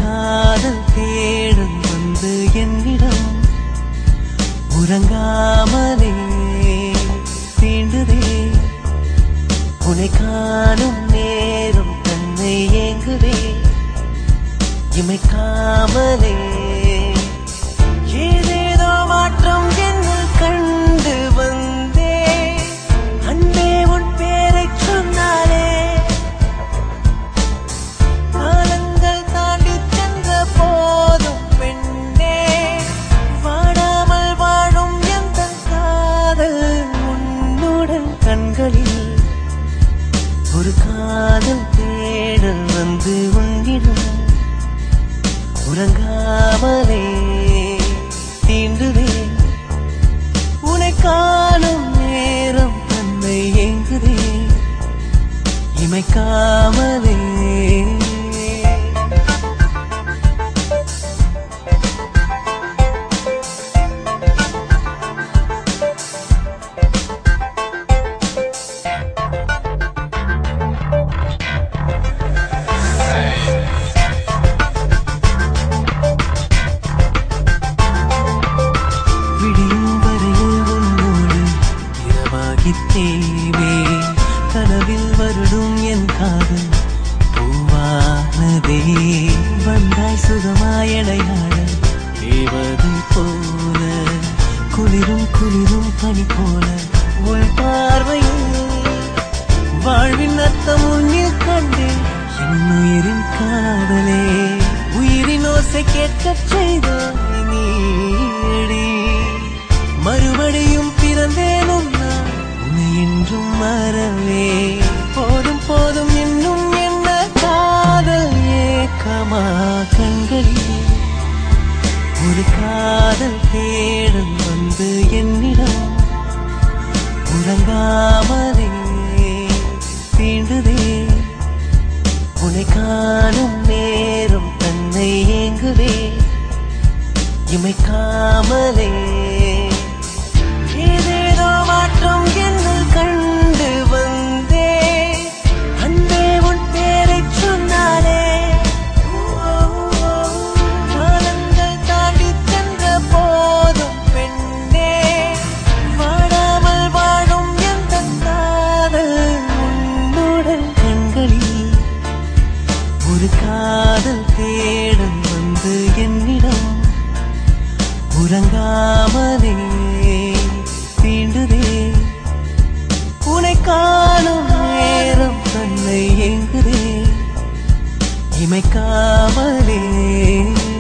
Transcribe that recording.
காதல் தேடல் வந்து என்னிடம் உறங்காமலே தீண்டுதே உன்னை காணும் நேரம் தன்னை ஏங்குதே இமைக்காமலே ஏதேதோ மாற்றம் என்னில் கண்டு வந்தே அன்பே உன் பேரைச் சொன்னாலே காலங்கள் தாண்டி சென்ற போதும் பெண்ணே வாடாமல் வாழும் எந்த காதல் உன்னுடன் கண்களில் ஒரு காதல் தேடல் வந்து உன்னிடம் உறங்காமலே தீண்டுதே உன்னை காணும் நேரம் தன்னை ஏங்குதே இமைக்காமலே விடியும் வரையில் உன்னோடு இரவாகித் தேவே கனவில் வருடும் என் காதல் பூவானதே வந்தாய் சுகமாய் இடையாட தேவதை போல குளிரும் குளிரும் பனி போல உள் பார்வையில் வாழ்வின் அர்த்தம் உன்னில் கண்டேன் என் உயிரின் காதலே உயிரின் ஓசை கேட்கச் செய்த நீடி மறுபடியும் பிறந்தேன் உன்னால் உன்னை என்றும் மறவே போதும் போதும் இன்னும் என்ன காதல் ஏக்கமா கண்களில் ஒரு காதல் தேடல் வந்து என்னிடம் உறங்காமலே தீண்டுதே உன்னை காணும் நேரம் தன்னை ஏங்குதே இமைக்காமலே ஏதேதோ மாற்றம் என்னில் கண்டு வந்தே அன்பே உன் பேரைச் சொன்னாலே காலங்கள் தாண்டி சென்ற போதும் பெண்ணே வாடாமல் வாழும் எந்த காதல் உன்னுடன் கண்களில் ஒரு காதல் தேடல் வந்து என்னிடம் உறங்காமலே தீண்டுதே உன்னை காணும் நேரம் தன்னை எங்குதே இமைக்காமலே